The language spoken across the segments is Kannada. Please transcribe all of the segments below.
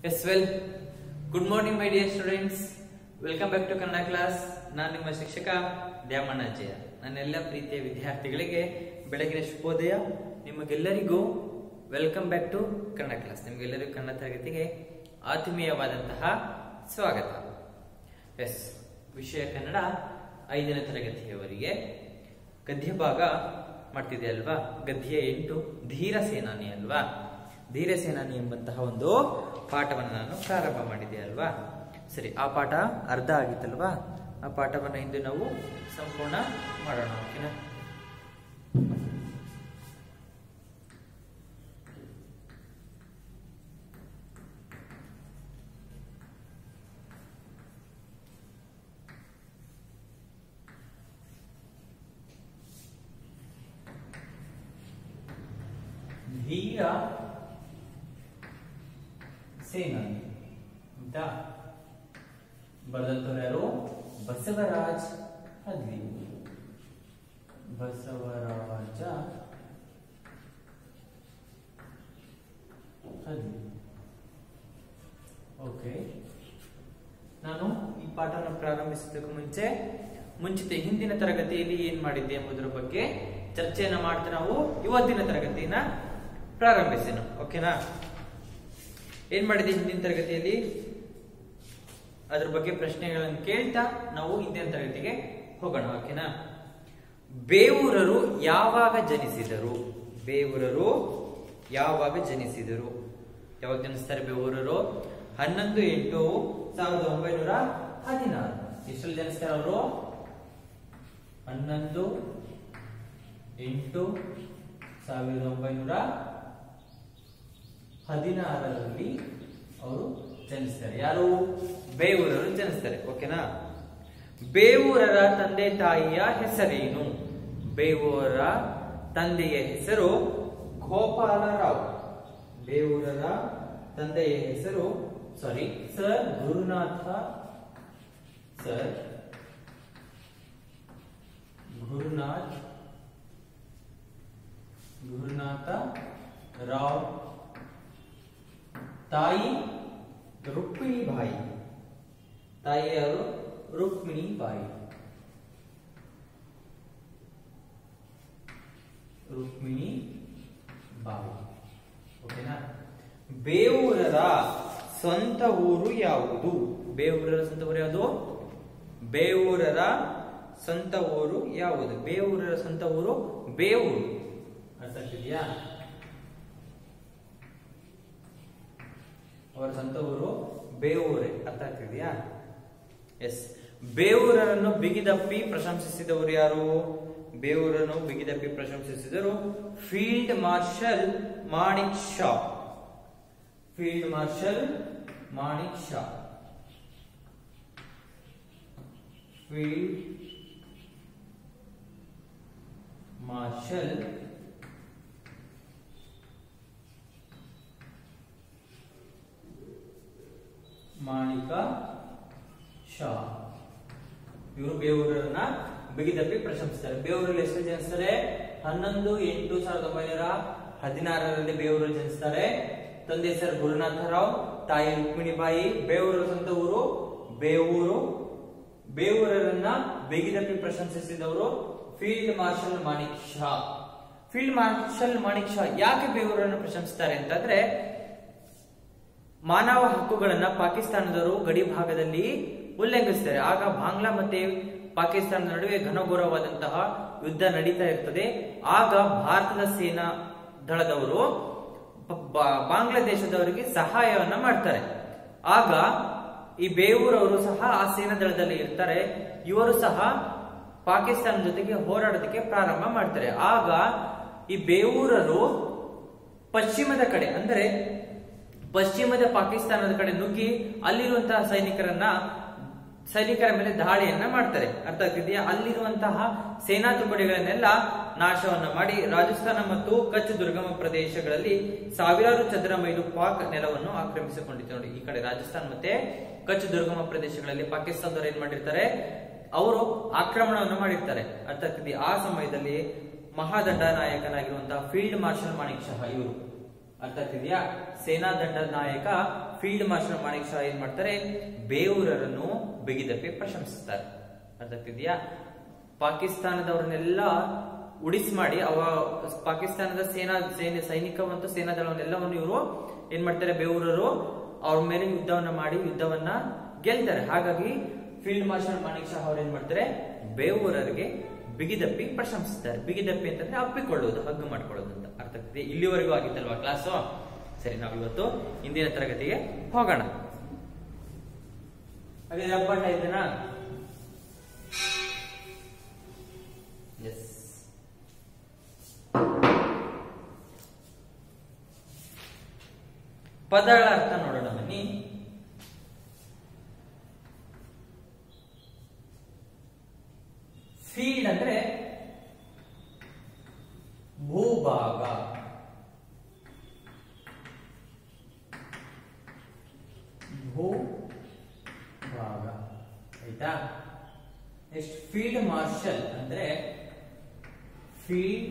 S well good morning my dear students welcome back to Kannada class ನಾನು ನಿಮ್ಮ ಶಿಕ್ಷಕ ದ್ಯಾಮಣ್ಣಾಜಯ ನನ್ನೆಲ್ಲ ಪ್ರೀತಿಯ ವಿದ್ಯಾರ್ಥಿಗಳಿಗೆ ಬೆಳಗಿನ ಶುಭೋದಯ ನಿಮಗೆಲ್ಲರಿಗೂ welcome back to Kannada class ನಿಮಗೆಲ್ಲರಿಗೂ ಕನ್ನಡ ತರಗತಿಗೆ ಆತ್ಮೀಯವಾದಂತಹ ಸ್ವಾಗತ ಎಸ್ ವಿಷಯ ಕನ್ನಡ ಐದನೇ ತರಗತಿಯವರಿಗೆ ಗದ್ಯ ಭಾಗ ಮಾಡ್ತಿದೆ ಅಲ್ವಾ ಗದ್ಯ ಎಂಟು ಧೀರ ಸೇನಾನಿ ಅಲ್ವಾ ಧೀರ ಸೇನಾನಿ ಎಂಬಂತಹ ಒಂದು ಪಾಠವನ್ನು ನಾನು ಪ್ರಾರಂಭ ಮಾಡಿದ್ದೆ ಅಲ್ವಾ ಸರಿ ಆ ಪಾಠ ಅರ್ಧ ಆಗಿತ್ತಲ್ವಾ ಆ ಪಾಠವನ್ನು ಇಂದು ನಾವು ಸಂಪೂರ್ಣ ಮಾಡೋಣ ಓಕೆನಾ ಧೀರ ಸೇನಾನಿ ಅಂತ ಬರೆದಂತವ್ರು ಯಾರು ಬಸವರಾಜ್ ಹದ್ವಿ ಬಸವರಾಜ ಹದ್ವಿ ಓಕೆ ನಾನು ಈ ಪಾಠವನ್ನು ಪ್ರಾರಂಭಿಸೋದಕ್ಕೂ ಮುಂಚೆ ಮುಂಚಿತ ಹಿಂದಿನ ತರಗತಿಯಲ್ಲಿ ಏನ್ ಮಾಡಿದ್ದೆ ಎಂಬುದರ ಬಗ್ಗೆ ಚರ್ಚೆಯನ್ನ ಮಾಡ್ತಾ ನಾವು ಇವತ್ತಿನ ತರಗತಿಯನ್ನ ಪ್ರಾರಂಭಿಸೋಣ ಓಕೆನಾ ಏನ್ ಮಾಡಿದ್ದೆ ಹಿಂದಿನ ತರಗತಿಯಲ್ಲಿ ಅದ್ರ ಬಗ್ಗೆ ಪ್ರಶ್ನೆಗಳನ್ನು ಕೇಳ್ತಾ ನಾವು ಹಿಂದಿನ ತರಗತಿಗೆ ಹೋಗೋಣ ಓಕೆನಾ ಬೇವೂರರು ಯಾವಾಗ ಜನಿಸಿದರು ಬೇವೂರರು ಯಾವಾಗ ಜನಿಸಿದರು ಯಾವಾಗ ಜನಿಸ್ತಾರೆ ಬೇವೂರರು ಹನ್ನೊಂದು ಎಂಟು ಸಾವಿರದ ಒಂಬೈನೂರ ಹದಿನಾರು ಎಷ್ಟರಲ್ಲಿ ಜನಿಸ್ತಾರೆ ಅವರು ಹನ್ನೊಂದು ಎಂಟು ಸಾವಿರದ ಒಂಬೈನೂರ ಹದಿನಾರರಲ್ಲಿ ಅವರು ಜನಿಸ್ತಾರೆ ಯಾರು ಬೇವೂರರು ಜನಿಸ್ತಾರೆ ಓಕೆನಾ ಬೇವೂರರ ತಂದೆ ತಾಯಿಯ ಹೆಸರೇನು ಬೇವೂರರ ತಂದೆಯ ಹೆಸರು ಗೋಪಾಲರಾವ್ ಬೇವೂರರ ತಂದೆಯ ಹೆಸರು sorry sir Gurunatha sir Gurunath Gurunatha Rao ತಾಯಿ ರುಕ್ಮಿಣಿ ಬಾಯಿ ತಾಯಿಯವರು ರುಕ್ಮಿಣಿ ಬಾಯಿ ರುಕ್ಮಿಣಿ ಬಾಯಿ ಓಕೆನಾ ಬೇವೂರರ ಸ್ವಂತ ಊರು ಯಾವುದು ಬೇವೂರರ ಸ್ವಂತ ಊರು ಯಾವುದು ಬೇವೂರರ ಸ್ವಂತ ಊರು ಯಾವುದು ಬೇವೂರರ ಸ್ವಂತ ಊರು ಬೇವೂರು ಅರ್ಥ ಆಗ್ತಿದೆಯಾ ಅವರ ಸ್ವಂತ ಊರು ಬೇವೂರೇ ಅರ್ಥ ಆಗ್ತಿದೆಯಾ ಎಸ್ ಬೇವೂರರನ್ನು ಬಿಗಿದಪ್ಪಿ ಪ್ರಶಂಸಿಸಿದವರು ಯಾರು ಬೇವೂರನ್ನು ಬಿಗಿದಪ್ಪಿ ಪ್ರಶಂಸಿಸಿದರು field marshal Manekshaw field marshal Manekshaw field marshal Manekshaw ಇವರು ಬೇವೂರನ್ನ ಬಿಗಿದಪ್ಪಿ ಪ್ರಶಂಸಿಸ್ತಾರೆ ಬೇವೂರಲ್ಲಿ ಎಷ್ಟು ಜನಿಸ್ತಾರೆ ಹನ್ನೊಂದು ಎಂಟು ಸಾವಿರದ ಒಂಬೈನೂರ ಹದಿನಾರರಲ್ಲಿ ಬೇವೂರು ಜನಿಸ್ತಾರೆ ತಂದೆ ಹೆಸರು ಗುರುನಾಥರಾವ್ ತಾಯಿ ರುಕ್ಮಿಣಿಬಾಯಿ ಬೇವೂರ ಸ್ವಂತ ಊರು ಬೇವೂರು ಬೇವೂರರನ್ನ ಬಿಗಿದಪ್ಪಿ ಪ್ರಶಂಸಿಸಿದವರು field marshal Manekshaw field marshal Manekshaw ಯಾಕೆ ಬೇವೂರನ್ನು ಪ್ರಶಂಸಿಸ್ತಾರೆ ಅಂತಂದ್ರೆ ಮಾನವ ಹಕ್ಕುಗಳನ್ನ ಪಾಕಿಸ್ತಾನದವರು ಗಡಿ ಭಾಗದಲ್ಲಿ ಉಲ್ಲಂಘಿಸ್ತಾರೆ ಆಗ ಬಾಂಗ್ಲಾ ಮತ್ತೆ ಪಾಕಿಸ್ತಾನದ ನಡುವೆ ಘನಘೋರವಾದಂತಹ ಯುದ್ಧ ನಡೀತಾ ಇರ್ತದೆ ಆಗ ಭಾರತದ ಸೇನಾ ದಳದವರು ಬಾಂಗ್ಲಾದೇಶದವರಿಗೆ ಸಹಾಯವನ್ನ ಮಾಡ್ತಾರೆ ಆಗ ಈ ಬೇವೂರವರು ಸಹ ಆ ಸೇನಾ ದಳದಲ್ಲಿ ಇರ್ತಾರೆ ಇವರು ಸಹ ಪಾಕಿಸ್ತಾನ ಜೊತೆಗೆ ಹೋರಾಡೋದಕ್ಕೆ ಪ್ರಾರಂಭ ಮಾಡ್ತಾರೆ ಆಗ ಈ ಬೇವೂರರು ಪಶ್ಚಿಮದ ಕಡೆ ಅಂದರೆ ಪಶ್ಚಿಮದ ಪಾಕಿಸ್ತಾನದ ಕಡೆ ನುಗ್ಗಿ ಅಲ್ಲಿರುವಂತಹ ಸೈನಿಕರನ್ನ ಸೈನಿಕರ ಮೇಲೆ ದಾಳಿಯನ್ನ ಮಾಡ್ತಾರೆ ಅರ್ಥ ಆಗ್ತಿದೆಯಾ ಅಲ್ಲಿರುವಂತಹ ಸೇನಾ ತುಕಡಿಗಳನ್ನೆಲ್ಲ ನಾಶವನ್ನ ಮಾಡಿ ರಾಜಸ್ಥಾನ ಮತ್ತು ಕಚ್ ದುರ್ಗಮ ಪ್ರದೇಶಗಳಲ್ಲಿ ಸಾವಿರಾರು ಚದರ ಮೈಲು ಪಾಕ್ ನೆಲವನ್ನು ಆಕ್ರಮಿಸಿಕೊಂಡಿತ್ತು ನೋಡಿ ಈ ಕಡೆ ರಾಜಸ್ಥಾನ ಮತ್ತೆ ಕಚ್ ದುರ್ಗಮ ಪ್ರದೇಶಗಳಲ್ಲಿ ಪಾಕಿಸ್ತಾನದವರು ಏನ್ ಮಾಡಿರ್ತಾರೆ ಅವರು ಆಕ್ರಮಣವನ್ನು ಮಾಡಿರ್ತಾರೆ ಅರ್ಥ ಆಗ್ತಿದೆಯಾ ಆ ಸಮಯದಲ್ಲಿ ಮಹಾದಂಡ ನಾಯಕನಾಗಿರುವಂತಹ ಫೀಲ್ಡ್ ಮಾರ್ಷಲ್ ಮಾಣಿಕ್ ಶಾ ಇವರು ಅರ್ಥ ಆಗ್ತಿದ್ಯಾ ಸೇನಾ ದಂಡ ನಾಯಕ ಫೀಲ್ಡ್ ಮಾರ್ಷಲ್ ಮಾಣಿಕ್ ಶಾ ಏನ್ ಮಾಡ್ತಾರೆ ಬೇವೂರರನ್ನು ಬಿಗಿದಪ್ಪಿ ಪ್ರಶಂಸಿಸ್ತಾರೆ ಅರ್ಥ ಆಗ್ತಿದ್ಯಾ ಪಾಕಿಸ್ತಾನದವ್ರನ್ನೆಲ್ಲ ಉಡಿಸ್ ಮಾಡಿ ಅವ ಪಾಕಿಸ್ತಾನದ ಸೇನಾ ಸೇನೆ ಸೈನಿಕ ಮತ್ತು ಸೇನಾ ದಳವನ್ನೆಲ್ಲವನ್ನು ಇವರು ಏನ್ ಮಾಡ್ತಾರೆ ಬೇವೂರರು ಅವ್ರ ಮೇಲೆ ಯುದ್ಧವನ್ನ ಮಾಡಿ ಯುದ್ಧವನ್ನ ಗೆಲ್ತಾರೆ ಹಾಗಾಗಿ ಫೀಲ್ಡ್ ಮಾರ್ಷಲ್ ಮಾಣಿಕ್ ಶಾ ಅವ್ರು ಏನ್ ಮಾಡ್ತಾರೆ ಬೇವೂರರಿಗೆ ಬಿಗಿದಪ್ಪಿ ಪ್ರಶಂಸಿಸ್ತಾರೆ ಬಿಗಿದಪ್ಪಿ ಅಂತಂದ್ರೆ ಅಪ್ಪಿಕೊಳ್ಳುವುದು ಹಗ್ಗು ಮಾಡ್ಕೊಳ್ಳೋದು ಅಂತ ಅರ್ಥ ಆಗ್ತದೆ ಇಲ್ಲಿವರೆಗೂ ಆಗಿತ್ತಲ್ವಾ ಕ್ಲಾಸು ಸರಿ ನಾವು ಇವತ್ತು ಇಂದಿನ ತರಗತಿಗೆ ಹೋಗೋಣ ಹಾಗಾದ್ರೆ ಅಪ್ಪಣ್ಣ ಇದನ್ನ ಎಸ್ ಪದಗಳ ಅರ್ಥ ನೋಡೋಣ ಬನ್ನಿ ಫೀಲ್ಡ್ ಅಂದ್ರೆ ಭೂಭಾಗ ಭೂಭಾಗ ಆಯ್ತಾ ನೆಕ್ಸ್ಟ್ ಫೀಲ್ಡ್ ಮಾರ್ಷಲ್ ಅಂದ್ರೆ ಫೀಲ್ಡ್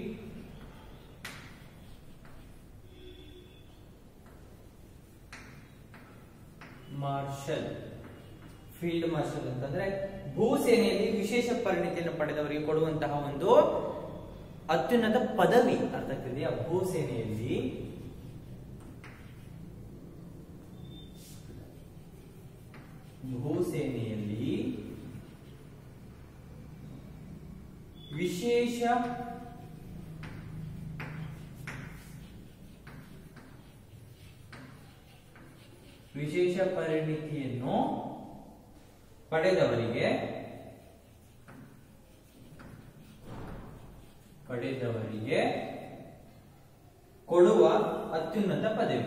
ಮಾರ್ಷಲ್ ಫೀಲ್ಡ್ ಮಾರ್ಷಲ್ ಅಂತಂದ್ರೆ ಭೂಸೇನೆಯಲ್ಲಿ ವಿಶೇಷ ಪರಿಣಿತಿಯನ್ನು ಪಡೆದವರಿಗೆ ಕೊಡುವಂತಹ ಒಂದು ಅತ್ಯುನ್ನತ ಪದವಿ ಅರ್ಥ ಆಗ್ತಿದೆಯಾ ಭೂಸೇನೆಯಲ್ಲಿ ಭೂಸೇನೆಯಲ್ಲಿ ವಿಶೇಷ ವಿಶೇಷ ಪರಿಣಿತಿಯನ್ನು ಪಡೆದವರಿಗೆ ಪಡೆದವರಿಗೆ ಕೊಡುವ ಅತ್ಯುನ್ನತ ಪದವಿ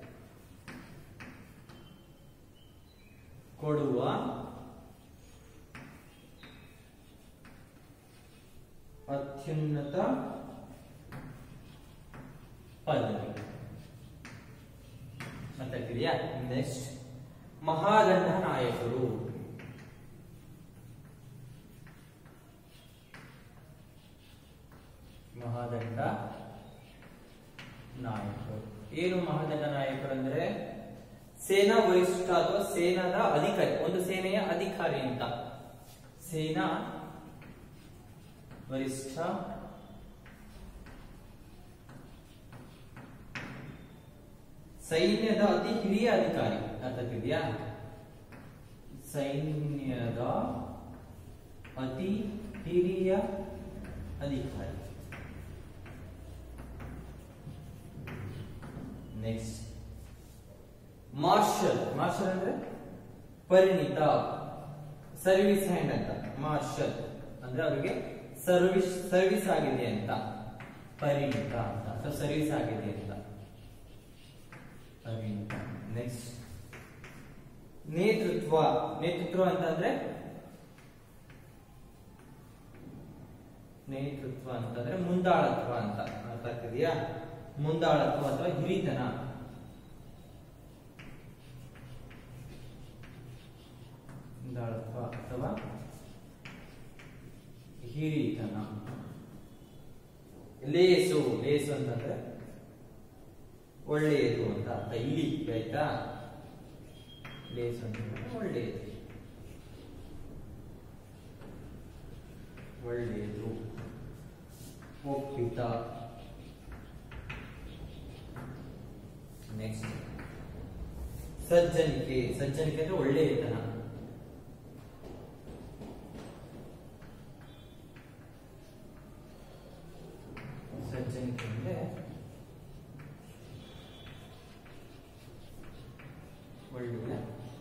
ಕೊಡುವ ಅತ್ಯುನ್ನತ ಪದವಿ ಮಾತಾಡ್ತಿದ್ಯಾ ನೆಕ್ಸ್ಟ್ ಮಹಾದಂಡ ನಾಯಕರು ಮಹಾದಂಡ ನಾಯಕರು ಏನು ಮಹಾದಂಡ ನಾಯಕರು ಅಂದ್ರೆ ಸೇನಾ ವರಿಷ್ಠ ಅಥವಾ ಸೇನಾದ ಅಧಿಕಾರಿ ಒಂದು ಸೇನೆಯ ಅಧಿಕಾರಿ ಅಂತ ಸೇನಾ ವರಿಷ್ಠ ಸೈನ್ಯದ ಅತಿ ಹಿರಿಯ ಅಧಿಕಾರಿ ಅರ್ಥಕ್ಕಿದೆಯಾ ಸೈನ್ಯದ ಅತಿ ಹಿರಿಯ ಅಧಿಕಾರಿ ನೆಕ್ಸ್ಟ್ ಮಾರ್ಷಲ್ ಮಾರ್ಷಲ್ ಅಂದ್ರೆ ಪರಿಣಿತ ಸರ್ವಿಸ್ ಹ್ಯಾಂಡ್ ಅಂತ ಮಾರ್ಷಲ್ ಅಂದ್ರೆ ಅವರಿಗೆ ಸರ್ವಿಸ್ ಸರ್ವಿಸ್ ಆಗಿದೆ ಅಂತ ಪರಿಣಿತ ಅಂತ ಅಥವಾ ಸರ್ವಿಸ್ ಆಗಿದೆ ಅಂತ ಪರಿಣಿತ ನೆಕ್ಸ್ಟ್ ನೇತೃತ್ವ ನೇತೃತ್ವ ಅಂತಂದ್ರೆ ನೇತೃತ್ವ ಅಂತಂದ್ರೆ ಮುಂದಾಳತ್ವ ಅಂತ ಅರ್ಥ ಆಗ್ತಿದೆಯಾ ಮುಂದಾಳತ್ವ ಅಥವಾ ಹಿರಿತನ ಮುಂದಾಳತ್ವ ಅಥವಾ ಹಿರಿತನ ಲೇಸು ಲೇಸು ಅಂತಂದ್ರೆ ಒಳ್ಳೆಯದು ಅಂತ ಅರ್ಥ ಇಲಿ ಆಯ್ತಾ ಲೇಸು ಅಂತಂದ್ರೆ ಒಳ್ಳೆಯದು ಒಳ್ಳೆಯದು ಒಪ್ಪಿತ ನೆಕ್ಸ್ಟ್ ಸಜ್ಜನಿಕೆ ಸಜ್ಜನಿಕೆ ಅಂದ್ರೆ ಒಳ್ಳೆಯತನ ಸಜ್ಜನಿಕೆ ಅಂದ್ರೆ ಒಳ್ಳೆಯ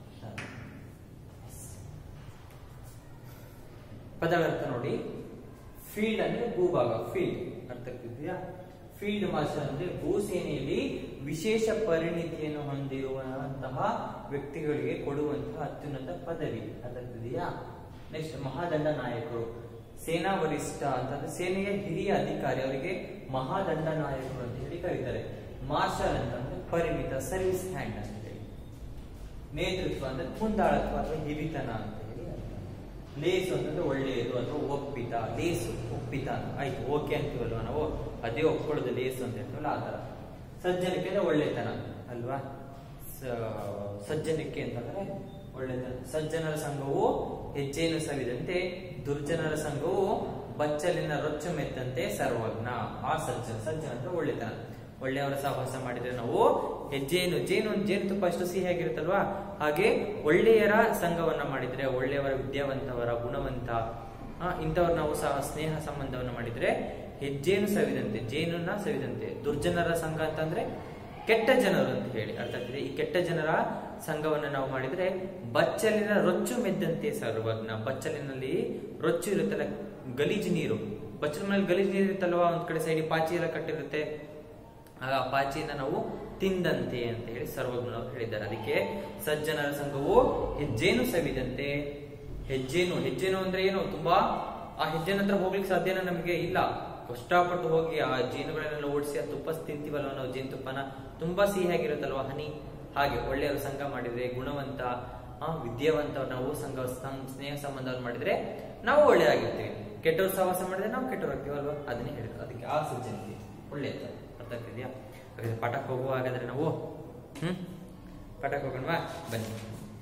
ಪದಗಳ ಅರ್ಥ ನೋಡಿ ಫೀಲ್ಡ್ ಅಂದ್ರೆ ಭೂಭಾಗ ಫೀಲ್ಡ್ ಅರ್ಥ ಆಗ್ತಿದ್ಯಾ ಫೀಲ್ಡ್ ಮಾರ್ಷಲ್ ಅಂದ್ರೆ ಭೂಸೇನೆಯಲ್ಲಿ ವಿಶೇಷ ಪರಿಣಿತಿಯನ್ನು ಹೊಂದಿರುವಂತಹ ವ್ಯಕ್ತಿಗಳಿಗೆ ಕೊಡುವಂತಹ ಅತ್ಯುನ್ನತ ಪದವಿ ಅರ್ಥ ಆಗ್ತಿದೆಯಾ ನೆಕ್ಸ್ಟ್ ಮಹಾದಂಡ ನಾಯಕರು ಸೇನಾ ವರಿಷ್ಠ ಅಂತಂದ್ರೆ ಸೇನೆಯ ಹಿರಿಯ ಅಧಿಕಾರಿ ಅವರಿಗೆ ಮಹಾದಂಡ ನಾಯಕರು ಅಂತ ಹೇಳಿ ಕರೀತಾರೆ ಮಾರ್ಷಲ್ ಅಂತಂದ್ರೆ ಪರಿಣಿತ ಸರ್ವಿಸ್ ಹ್ಯಾಂಡ್ ಅಂತ ಹೇಳಿ ನೇತೃತ್ವ ಅಂದ್ರೆ ಮುಂದಾಳತ್ವ ಅಥವಾ ಹಿರಿತನ ಅಂತ ಹೇಳಿ ಅರ್ಥ. ಲೇಸು ಅಂತಂದ್ರೆ ಒಳ್ಳೆಯದು ಅಥವಾ ಒಪ್ಪಿತ ಲೇಸು ಒಪ್ಪಿತ ಅಂತ ಆಯ್ತು ಓಕೆ ಅಂತೀವಲ್ವ ನಾವು ಅದೇ ಒಪ್ಕೊಳ್ಳೋದು ಲೇಸು ಅಂತ ಹೇಳ್ತೀವಲ್ಲ ಆ ತರ ಸಜ್ಜನಿಕೆ ಅಂದ್ರೆ ಒಳ್ಳೆತನ ಅಲ್ವಾ ಸ- ಸಜ್ಜನಿಕೆ ಅಂತಂದ್ರೆ ಒಳ್ಳೆತನ ಸಜ್ಜನರ ಸಂಘವು ಹೆಜ್ಜೆಯನ್ನು ಸವಿದಂತೆ ದುರ್ಜನರ ಸಂಘವು ಬಚ್ಚಲಿನ ರೊಚ್ಚು ಮೆತ್ತಂತೆ ಸರ್ವಜ್ಞ ಆ ಸಜ್ಜನ ಸಜ್ಜನ ಅಂದ್ರೆ ಒಳ್ಳೆತನ ಒಳ್ಳೆಯವರ ಸಹವಾಸ ಮಾಡಿದ್ರೆ ನಾವು ಹೆಜ್ಜೆಯನ್ನು ಜೇನು ಜೇನುತುಪ್ಪ ಅಷ್ಟು ಸಿಹಿಯಾಗಿರುತ್ತಲ್ವಾ ಹಾಗೆ ಒಳ್ಳೆಯರ ಸಂಘವನ್ನ ಮಾಡಿದ್ರೆ ಒಳ್ಳೆಯವರ ವಿದ್ಯಾವಂತವರ ಗುಣವಂತ ಆ, ಇಂಥವ್ರು ನಾವು ಸಹ ಸ್ನೇಹ ಸಂಬಂಧವನ್ನ ಮಾಡಿದ್ರೆ ಹೆಜ್ಜೆನು ಸವಿದಂತೆ ಜೇನನ್ನ ಸವಿದಂತೆ ದುರ್ಜನರ ಸಂಘ ಅಂತಂದ್ರೆ ಕೆಟ್ಟ ಜನರು ಅಂತ ಹೇಳಿ ಅರ್ಥ ಆಗ್ತಿದೆ ಈ ಕೆಟ್ಟ ಜನರ ಸಂಘವನ್ನ ನಾವು ಮಾಡಿದ್ರೆ ಬಚ್ಚಲಿನ ರೊಚ್ಚು ಮೆದ್ದಂತೆ ಸರ್ವಜ್ಞ ಬಚ್ಚಲಿನಲ್ಲಿ ರೊಚ್ಚು ಇರುತ್ತಲ್ಲ ಗಲೀಜು ನೀರು ಬಚ್ಚಲ ಮೇಲೆ ಗಲೀಜು ನೀರು ಇರುತ್ತಲ್ವಾ ಒಂದ್ ಕಡೆ ಸೈಡ್ ಪಾಚಿ ಎಲ್ಲ ಕಟ್ಟಿರುತ್ತೆ ಆ ಪಾಚಿಯನ್ನ ನಾವು ತಿಂದಂತೆ ಅಂತ ಹೇಳಿ ಸರ್ವಜ್ಞರು ಹೇಳಿದ್ದಾರೆ ಅದಕ್ಕೆ ಸಜ್ಜನರ ಸಂಘವು ಹೆಜ್ಜೇನು ಸವಿದಂತೆ ಹೆಜ್ಜೇನು ಹೆಜ್ಜೇನು ಅಂದ್ರೆ ಏನು ತುಂಬಾ ಆ ಹೆಜ್ಜೆನ ಹತ್ರ ಹೋಗ್ಲಿಕ್ಕೆ ಸಾಧ್ಯನ ನಮಗೆ ಇಲ್ಲ ಕಷ್ಟಪಟ್ಟು ಹೋಗಿ ಆ ಜೇನುಗಳನ್ನೆಲ್ಲ ಓಡಿಸಿ ಆ ತುಪ್ಪ ತಿಂತೀವಲ್ವ ನಾವು ಜೇನುತುಪ್ಪನ ತುಂಬಾ ಸಿಹಿಯಾಗಿರುತ್ತಲ್ವ ಹನಿ ಹಾಗೆ ಒಳ್ಳೆಯವರು ಸಂಘ ಮಾಡಿದ್ರೆ ಗುಣವಂತ ಆ ವಿದ್ಯಾವಂತ ನಾವು ಸಂಘ ಸಂ- ಸ್ನೇಹ ಸಂಬಂಧವನ್ನು ಮಾಡಿದ್ರೆ ನಾವು ಒಳ್ಳೆಯಾಗಿರ್ತೀವಿ ಕೆಟ್ಟವ್ರ ಸಹವಾಸ ಮಾಡಿದ್ರೆ ನಾವು ಕೆಟ್ಟವರಾಗ್ತೀವಿ ಅಲ್ವಾ ಅದನ್ನೇ ಹೇಳಿದ್ರು ಅದಕ್ಕೆ ಆ ಸಜ್ಜನಿಕೆ ಒಳ್ಳೆಯದು ಅರ್ಥ ಆಗ್ತಿದ್ಯಾ ಹಾಗಾದ್ರೆ ಪಾಠಕ್ಕೆ ಹೋಗುವ ಹಾಗಾದ್ರೆ ನಾವು ಹ್ಮ್ ಪಾಠಕ್ಕೆ ಹೋಗೋಣವಾ ಬನ್ನಿ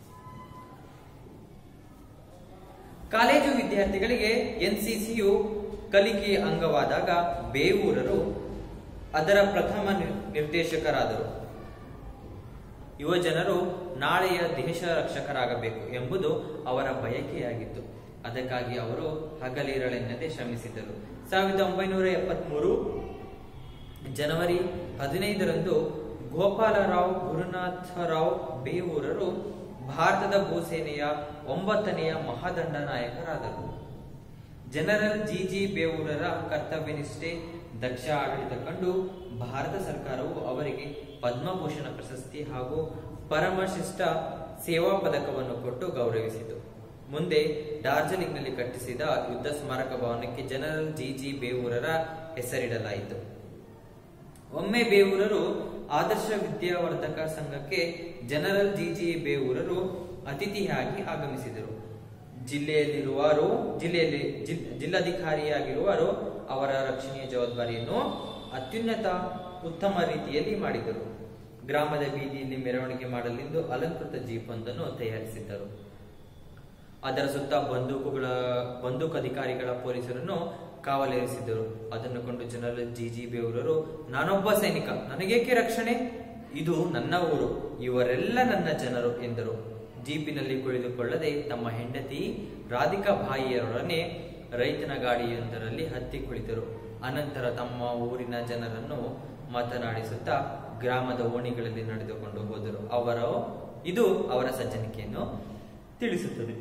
ಕಾಲೇಜು ವಿದ್ಯಾರ್ಥಿಗಳಿಗೆ ಎನ್ಸಿಸಿಯು ಕಲಿಕೆಯ ಅಂಗವಾದಾಗ ಬೇವೂರರು ಅದರ ಪ್ರಥಮ ನಿರ್- ನಿರ್ದೇಶಕರಾದರು ಯುವ ಜನರು ನಾಳೆಯ ದೇಶ ರಕ್ಷಕರಾಗಬೇಕು ಎಂಬುದು ಅವರ ಬಯಕೆಯಾಗಿತ್ತು ಅದಕ್ಕಾಗಿ ಅವರು ಹಗಲಿರಳೆನ್ನದೆ ಶ್ರಮಿಸಿದರು ಸಾವಿರದ ಒಂಬೈನೂರ ಎಪ್ಪತ್ಮೂರು ಜನವರಿ ಹದಿನೈದರಂದು ಗೋಪಾಲರಾವ್ ಗುರುನಾಥರಾವ್ ಬೇವೂರರು ಭಾರತದ ಭೂಸೇನೆಯ ಒಂಬತ್ತನೆಯ ಮಹಾದಂಡ ನಾಯಕರಾದರು ಜನರಲ್ ಜಿ ಜಿ ಬೇವೂರರ ಕರ್ತವ್ಯನಿಷ್ಠೆ ದಕ್ಷ ಆಡಳಿತ ಕಂಡು ಭಾರತ ಸರ್ಕಾರವು ಅವರಿಗೆ ಪದ್ಮಭೂಷಣ ಪ್ರಶಸ್ತಿ ಹಾಗೂ ಪರಮಶಿಷ್ಟ ಸೇವಾ ಪದಕವನ್ನು ಕೊಟ್ಟು ಗೌರವಿಸಿತು ಮುಂದೆ ಡಾರ್ಜಿಲಿಂಗ್ನಲ್ಲಿ ಕಟ್ಟಿಸಿದ ಯುದ್ಧ ಸ್ಮಾರಕ ಭವನಕ್ಕೆ ಜನರಲ್ ಜಿ ಜಿ ಬೇವೂರರ ಹೆಸರಿಡಲಾಯಿತು ಒಮ್ಮೆ ಬೇವೂರರು ಆದರ್ಶ ವಿದ್ಯಾವರ್ಧಕ ಸಂಘಕ್ಕೆ ಜನರಲ್ ಜಿ ಜಿ ಬೇವೂರರು ಅತಿಥಿಯಾಗಿ ಆಗಮಿಸಿದರು ಜಿಲ್ಲೆಯಲ್ಲಿರುವರು ಜಿಲ್ಲೆಯಲ್ಲಿ ಜಿಲ್- ಜಿಲ್ಲಾಧಿಕಾರಿಯಾಗಿರುವರು ಅವರ ರಕ್ಷಣೆಯ ಜವಾಬ್ದಾರಿಯನ್ನು ಅತ್ಯುನ್ನತ ಉತ್ತಮ ರೀತಿಯಲ್ಲಿ ಮಾಡಿದರು ಗ್ರಾಮದ ಬೀದಿಯಲ್ಲಿ ಮೆರವಣಿಗೆ ಮಾಡಲೆಂದು ಅಲಂಕೃತ ಜೀಪ್ ಒಂದನ್ನು ತಯಾರಿಸಿದ್ದರು ಅದರ ಸುತ್ತ ಬಂದೂಕುಗಳ ಬಂದೂಕು ಅಧಿಕಾರಿಗಳ ಪೊಲೀಸರನ್ನು ಕಾವಲಿರಿಸಿದ್ದರು ಅದನ್ನು ಕೊಂಡು ಜನರಲ್ ಜಿ ಜಿ ಬೇವೂರರು ನಾನೊಬ್ಬ ಸೈನಿಕ ನನಗೇಕೆ ರಕ್ಷಣೆ ಇದು ನನ್ನ ಊರು ಇವರೆಲ್ಲ ನನ್ನ ಜನರು ಎಂದರು ಜೀಪಿನಲ್ಲಿ ಕುಳಿತುಕೊಳ್ಳದೆ ತಮ್ಮ ಹೆಂಡತಿ ರಾಧಿಕಾ ಬಾಯಿಯರೊಡನೆ ರೈತನ ಗಾಡಿಯೊಂದರಲ್ಲಿ ಹತ್ತಿ ಕುಳಿತರು ಅನಂತರ ತಮ್ಮ ಊರಿನ ಜನರನ್ನು ಮಾತನಾಡಿಸುತ್ತಾ ಗ್ರಾಮದ ಓಣಿಗಳಲ್ಲಿ ನಡೆದುಕೊಂಡು ಹೋದರು ಅವರ ಇದು ಅವರ ಸಜ್ಜನಿಕೆಯನ್ನು ತಿಳಿಸುತ್ತದೆ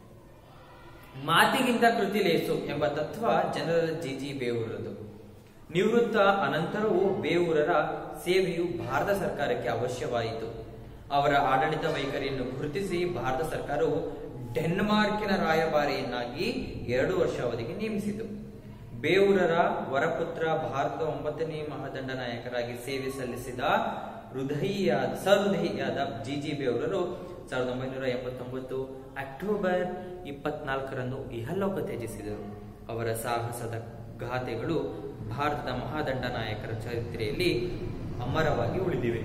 ಮಾತಿಗಿಂತ ಕೃತಿ ಲೇಸು ಎಂಬ ತತ್ವ ಜನರಲ್ ಜಿ ಜಿ ಬೇವೂರದು ನಿವೃತ್ತ ಅನಂತರವೂ ಬೇವೂರರ ಸೇವೆಯು ಭಾರತ ಸರ್ಕಾರಕ್ಕೆ ಅವಶ್ಯವಾಯಿತು ಅವರ ಆಡಳಿತ ವೈಖರಿಯನ್ನು ಗುರುತಿಸಿ ಭಾರತ ಸರ್ಕಾರವು ಡೆನ್ಮಾರ್ಕಿನ ರಾಯಭಾರಿಯನ್ನಾಗಿ ಎರಡು ವರ್ಷ ಅವಧಿಗೆ ನೇಮಿಸಿತು ಬೇವೂರರ ವರಪುತ್ರ ಭಾರತದ ಒಂಬತ್ತನೇ ಮಹಾದಂಡ ನಾಯಕರಾಗಿ ಸೇವೆ ಸಲ್ಲಿಸಿದ ಹೃದಯಿಯಾದ ಸಹೃದಯಿಯಾದ ಜಿ ಜಿ ಬೇವೂರರು ಸಾವಿರದ ಒಂಬೈನೂರ ಎಂಬತ್ತೊಂಬತ್ತು ಅಕ್ಟೋಬರ್ ಇಪ್ಪತ್ನಾಲ್ಕರಂದು ಇಹಲೋಕ ತ್ಯಜಿಸಿದರು ಅವರ ಸಾಹಸದ ಗಾಥೆಗಳು ಭಾರತದ ಮಹಾದಂಡ ನಾಯಕರ ಚರಿತ್ರೆಯಲ್ಲಿ ಅಮರವಾಗಿ ಉಳಿದಿವೆ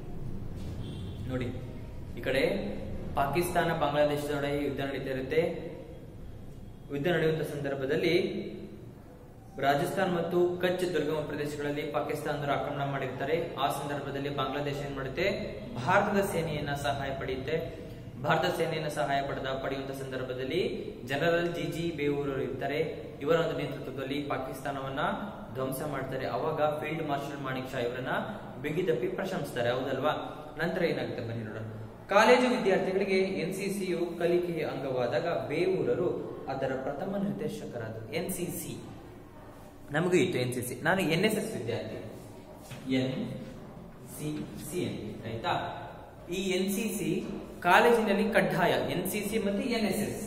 ನೋಡಿ ಈ ಕಡೆ ಪಾಕಿಸ್ತಾನ ಬಾಂಗ್ಲಾದೇಶದೊಳಗೆ ಯುದ್ಧ ನಡೀತಾ ಇರುತ್ತೆ ಯುದ್ಧ ನಡೆಯುವಂತ ಸಂದರ್ಭದಲ್ಲಿ ರಾಜಸ್ಥಾನ್ ಮತ್ತು ಕಚ್ ದುರ್ಗಮ ಪ್ರದೇಶಗಳಲ್ಲಿ ಪಾಕಿಸ್ತಾನದವರು ಆಕ್ರಮಣ ಮಾಡಿರ್ತಾರೆ ಆ ಸಂದರ್ಭದಲ್ಲಿ ಬಾಂಗ್ಲಾದೇಶ ಏನ್ ಮಾಡುತ್ತೆ ಭಾರತದ ಸೇನೆಯನ್ನ ಸಹಾಯ ಪಡೆಯುತ್ತೆ ಭಾರತ ಸೇನೆಯನ್ನ ಸಹಾಯ ಪಡೆದ ಪಡೆಯುವಂತ ಸಂದರ್ಭದಲ್ಲಿ ಜನರಲ್ ಜಿ ಜಿ ಬೇವೂರರು ಇರ್ತಾರೆ ಇವರ ಒಂದು ನೇತೃತ್ವದಲ್ಲಿ ಪಾಕಿಸ್ತಾನವನ್ನ ಧ್ವಂಸ ಮಾಡ್ತಾರೆ ಅವಾಗ ಫೀಲ್ಡ್ ಮಾರ್ಷಲ್ ಮಾಣಿಕ್ ಶಾ ಇವರನ್ನ ಬಿಗಿದಪ್ಪಿ ಪ್ರಶಂಸಿಸ್ತಾರೆ ಹೌದಲ್ವಾ ನಂತರ ಏನಾಗುತ್ತೆ ಬನ್ನಿ ನೋಡೋಣ ಕಾಲೇಜು ವಿದ್ಯಾರ್ಥಿಗಳಿಗೆ ಎನ್ಸಿಸಿಯು ಕಲಿಕೆಯ ಅಂಗವಾದಾಗ ಬೇವೂರರು ಅದರ ಪ್ರಥಮ ನಿರ್ದೇಶಕರಾದರು ಎನ್ಸಿಸಿ ನಮಗೂ ಇತ್ತು ಎನ್ ಸಿ ಸಿ ನಾನು ಎನ್ ಎಸ್ ಎಸ್ ವಿದ್ಯಾರ್ಥಿ ಎನ್ ಸಿ ಸಿ ಆಯ್ತಾ ಈ ಎನ್ ಸಿ ಸಿ ಕಾಲೇಜಿನಲ್ಲಿ ಕಡ್ಡಾಯ ಎನ್ ಸಿ ಸಿ ಮತ್ತೆ N S S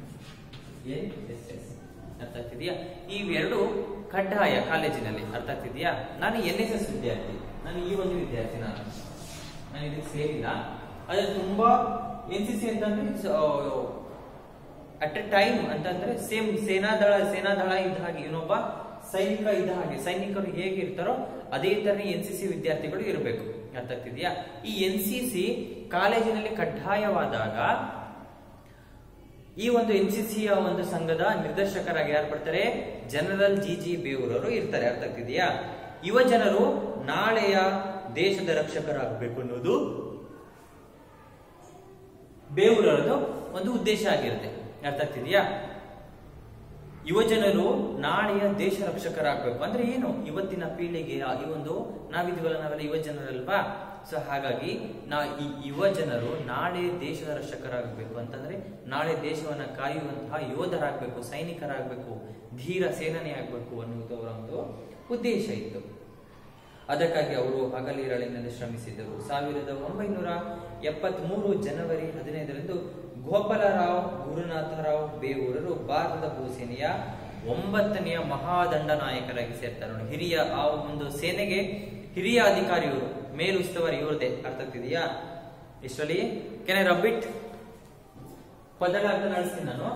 N S S ಅರ್ಥ ಆಗ್ತಿದ್ಯಾ ಇವೆರಡು ಕಡ್ಡಾಯ ಕಾಲೇಜಿನಲ್ಲಿ ಅರ್ಥ ಆಗ್ತಿದ್ಯಾ ನಾನು ಎನ್ ಎಸ್ ಎಸ್ ವಿದ್ಯಾರ್ಥಿ ನಾನು ಈ ಒಂದು ವಿದ್ಯಾರ್ಥಿ ನಾನು ನಾನು ಇದಕ್ಕೆ ಸೇರಿಲ್ಲ ಆದ್ರೆ ತುಂಬಾ ಎನ್ ಸಿ ಸಿ ಅಂತಂದ್ರೆ ಅಟ್ ಎ ಟೈಮ್ ಅಂತಂದ್ರೆ ಸೇಮ್ ಸೇನಾದಳ ಸೇನಾದಳ ಇದ್ದ ಹಾಗೆ ಇವನೊಬ್ಬ ಸೈನಿಕ ಇದ್ದ ಹಾಗೆ ಸೈನಿಕರು ಹೇಗಿರ್ತಾರೋ ಅದೇ ತರ ಎನ್ ಸಿ ಸಿ ವಿದ್ಯಾರ್ಥಿಗಳು ಇರಬೇಕು ಅರ್ಥ ಆಗ್ತಿದ್ಯಾ ಈ ಎನ್ ಸಿ ಸಿ ಕಾಲೇಜಿನಲ್ಲಿ ಕಡ್ಡಾಯವಾದಾಗ ಈ ಒಂದು ಎನ್ ಸಿ ಸಿಯ ಒಂದು ಸಂಘದ ನಿರ್ದೇಶಕರಾಗಿ ಯಾರು ಬರ್ತಾರೆ ಜನರಲ್ ಜಿ ಜಿ ಬೇವೂರವರು ಇರ್ತಾರೆ ಅರ್ಥ ಆಗ್ತಿದೆಯಾ ಯುವ ಜನರು ನಾಳೆಯ ದೇಶದ ರಕ್ಷಕರಾಗಬೇಕು ಅನ್ನೋದು ಬೇವೂರವರದು ಒಂದು ಉದ್ದೇಶ ಆಗಿರುತ್ತೆ ಅರ್ಥ ಆಗ್ತಿದೆಯಾ ಯುವ ಜನರು ನಾಳೆಯ ದೇಶ ರಕ್ಷಕರಾಗಬೇಕು ಅಂದ್ರೆ ಏನು ಇವತ್ತಿನ ಪೀಳಿಗೆ ಈ ಒಂದು ನಾವಿದೀವಲ್ಲ ನಾವೆಲ್ಲ ಯುವ ಜನರಲ್ವಾ ಸೊ ಹಾಗಾಗಿ ನಾ ಈ ಯುವ ಜನರು ನಾಳೆ ದೇಶದ ರಕ್ಷಕರಾಗಬೇಕು ಅಂತಂದ್ರೆ ನಾಳೆ ದೇಶವನ್ನ ಕಾಯುವಂತಹ ಯೋಧರಾಗಬೇಕು ಸೈನಿಕರಾಗಬೇಕು ಧೀರ ಸೇನಾನಿ ಆಗಬೇಕು ಅನ್ನುವುದು ಅವರ ಒಂದು ಉದ್ದೇಶ ಇತ್ತು ಅದಕ್ಕಾಗಿ ಅವರು ಹಗಲಿರಳಿನಲ್ಲಿ ಶ್ರಮಿಸಿದ್ದರು ಸಾವಿರದ ಒಂಬೈನೂರ ಎಪ್ಪತ್ತ್ ಮೂರು ಜನವರಿ ಹದಿನೈದರಂದು ಗೋಪಾಲರಾವ್ ಗುರುನಾಥರಾವ್ ಬೇವೂರರು ಭಾರತದ ಭೂಸೇನೆಯ ಒಂಬತ್ತನೆಯ ಮಹಾದಂಡ ನಾಯಕರಾಗಿ ಸೇರ್ತಾರೆ ನೋಡಿ ಹಿರಿಯ ಆ ಒಂದು ಸೇನೆಗೆ ಹಿರಿಯ ಅಧಿಕಾರಿಯವರು ಮೇಲುಸ್ತುವಾರಿ ಇವ್ರದೇ ಅರ್ಥ ಆಗ್ತಿದೆಯಾ ಇಷ್ಟರಲ್ಲಿ ಕೆನೆ ರಬ್ಬಿಟ್ ಪದಗಳ ಅರ್ಥ ನಡೆಸ್ತೀನಿ ನಾನು